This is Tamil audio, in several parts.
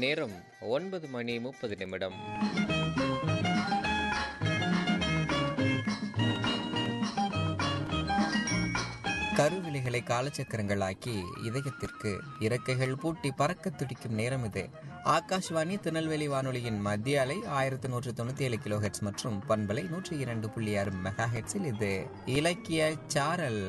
நேரம் ஒன்பது மணி முப்பது நிமிடம் கருவிலைகளை காலச்சக்கரங்களாக்கி இதயத்திற்கு இறக்கைகள் பூட்டி பறக்க துடிக்கும் நேரம் இது ஆகாஷ்வாணி திருநெல்வேலி வானொலியின் மத்திய அலை ஆயிரத்தி நூற்று தொண்ணூத்தி ஏழு கிலோ ஹெட்ஸ் மற்றும் பண்பலை நூற்றி இரண்டு புள்ளி ஆறு மெகா ஹெட்ஸில் இது இலக்கிய சாரல்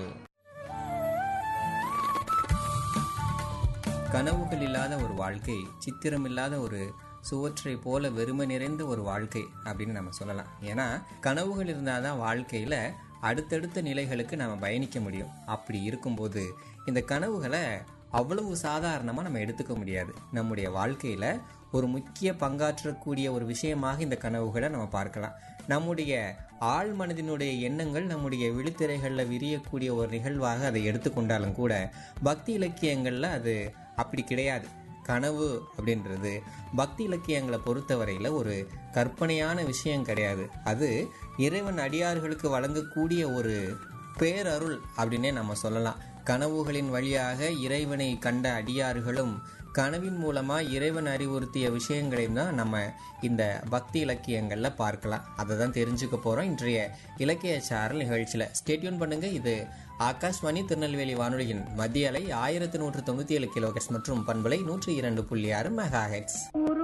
கனவுகள் இல்லாத ஒரு வாழ்க்கை சித்திரம் இல்லாத ஒரு சுவற்றை போல வெறுமை நிறைந்த ஒரு வாழ்க்கை அப்படின்னு நம்ம சொல்லலாம் ஏன்னா கனவுகள் இருந்தாதான் வாழ்க்கையில அடுத்தடுத்த நிலைகளுக்கு நம்ம பயணிக்க முடியும் அப்படி இருக்கும்போது இந்த கனவுகளை அவ்வளவு சாதாரணமாக நம்ம எடுத்துக்க முடியாது நம்முடைய வாழ்க்கையில் ஒரு முக்கிய பங்காற்றக்கூடிய ஒரு விஷயமாக இந்த கனவுகளை நம்ம பார்க்கலாம் நம்முடைய ஆழ் மனதினுடைய எண்ணங்கள் நம்முடைய விழித்திரைகளில் விரியக்கூடிய ஒரு நிகழ்வாக அதை எடுத்துக்கொண்டாலும் கூட பக்தி இலக்கியங்களில் அது அப்படி கிடையாது கனவு அப்படின்றது பக்தி இலக்கியங்களை பொறுத்தவரையில் ஒரு கற்பனையான விஷயம் கிடையாது அது இறைவன் அடியார்களுக்கு வழங்கக்கூடிய ஒரு பேரருள் அப்படின்னே நம்ம சொல்லலாம் கனவுகளின் வழியாக இறைவனை கண்ட அடியார்களும் கனவின் மூலமா இறைவன் அறிவுறுத்திய விஷயங்களையும் தான் நம்ம இந்த பக்தி இலக்கியங்கள்ல பார்க்கலாம் அதை தான் தெரிஞ்சுக்க போறோம் இன்றைய இலக்கிய சாரல் நிகழ்ச்சியில ஸ்டேட்யூன் பண்ணுங்க இது ஆகாஷ்வாணி திருநெல்வேலி வானொலியின் மத்திய அலை ஆயிரத்தி நூற்று தொண்ணூத்தி ஏழு கிலோஹெட்ஸ் மற்றும் பண்பலை நூற்றி இரண்டு புள்ளி ஆறு மெகா ஹெட்ஸ் ஒரு